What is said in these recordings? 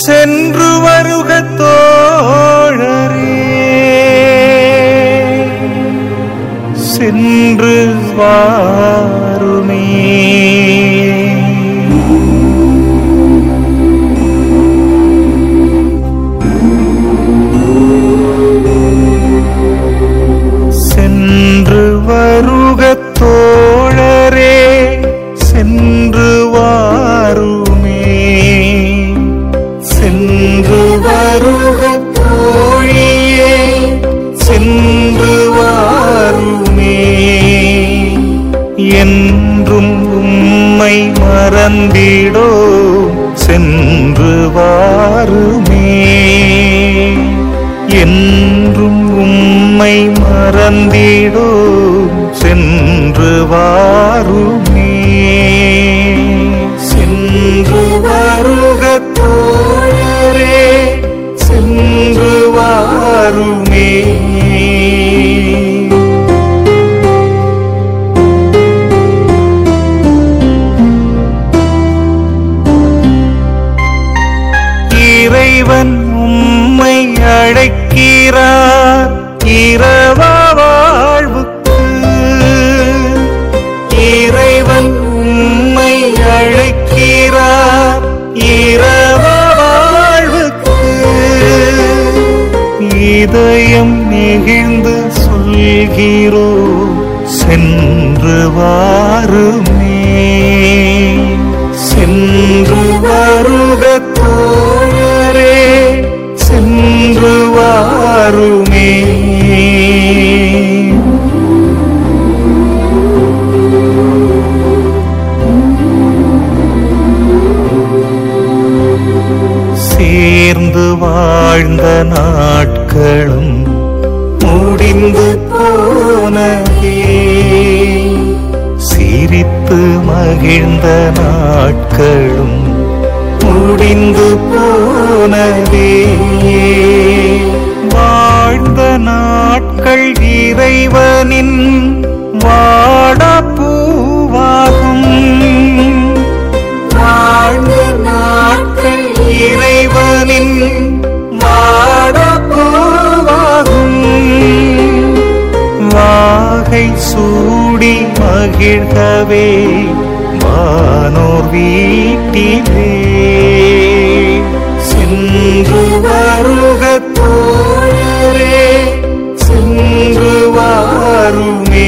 சென்று வருக தோழரே சென்று வாருமே சென்று வருக தோழரே சென்று வாருமே சென்று வருக தோழியே சென்று வாருமே என்றும் உம்மை மறந்திடோ சென்று வாருமே என்றும் உம்மை மறந்திடோ சென்று வாருமே சென்று வருக தோழரே சென்று வாருமே இறைவன் உம்மை அழைக்கிறார் இரவா வாழ்வுக்கு இறைவன் உம்மை அழைக்கிறார் இரவா வாழ்வுக்கு இதயம் நெகிழ்ந்து சொல்கிறோ சென்று வாருமே சென்று வருக தோழரே சென்று வாருமே சேர்ந்து வாழ்ந்த நாட்களும் முடிந்து போனதே சிரித்து மகிழ்ந்த நாட்களும் முடிந்து போனதே வாழ்ந்த நாட்கள் இறைவனின் வாடா பூவாகும் வாழ்ந்த நாட்கள் இறைவனின் வாடப்போவாகும் வாகை சூடி மகிழ்கவே வானோர் வீட்டிலே சென்று வருக தோழரே சென்று வாருமே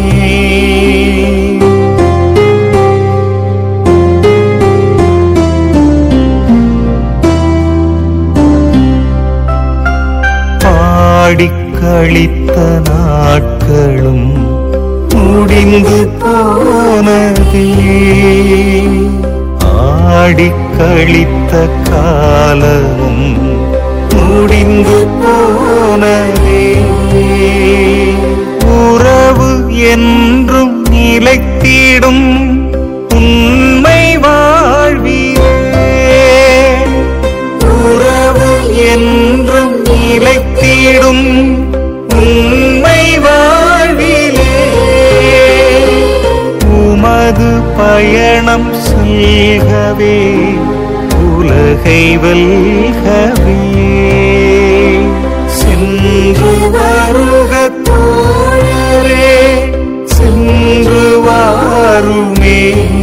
பாடிக் கழித்த நாட்களும் முடிந்து போனதே ஆடிக் கழித்த காலமும் முடிந்து போனதே உறவு என்றும் நிலைத்திடும் உண்மை வாழ்விலே உறவு என்றும் நிலைத்திடும் உண்மை வாழ்விலே உமது பயணம் செல்கவே உலகை வெல்கவே சென்று வருக தோழரே சென்று வாருமே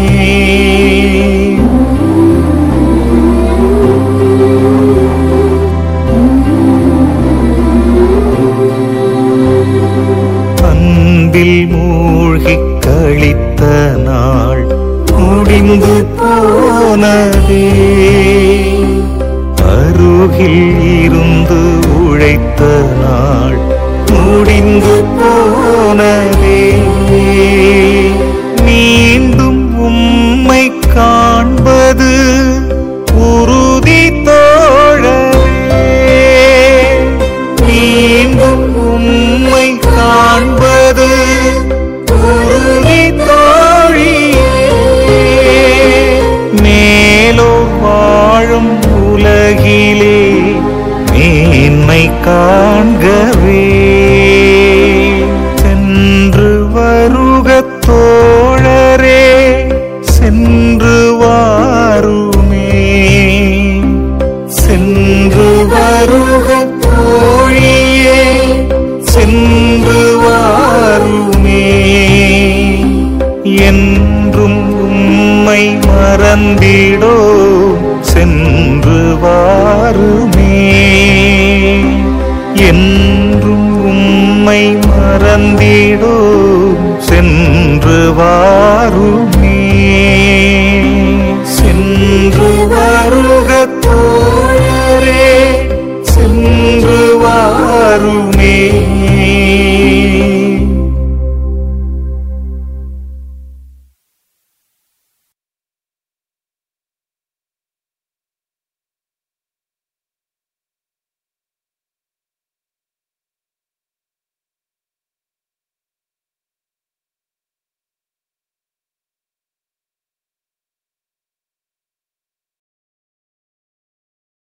அன்பில் மூழ்கிக் கழித்த நாள் முடிந்து போனதே அருகில் இருந்து உழைத்த நாள் முடிந்து போனதே மீண்டும் உம்மை காண்பது உறுதி தோழரே மீண்டும் உம்மை காண்பது உறுதி தோழியே மேலோ வாழும் உலகிலே மேன்மை காண்கவே சென்று வருக தோழரே சென்று வாருமே வந்திடோ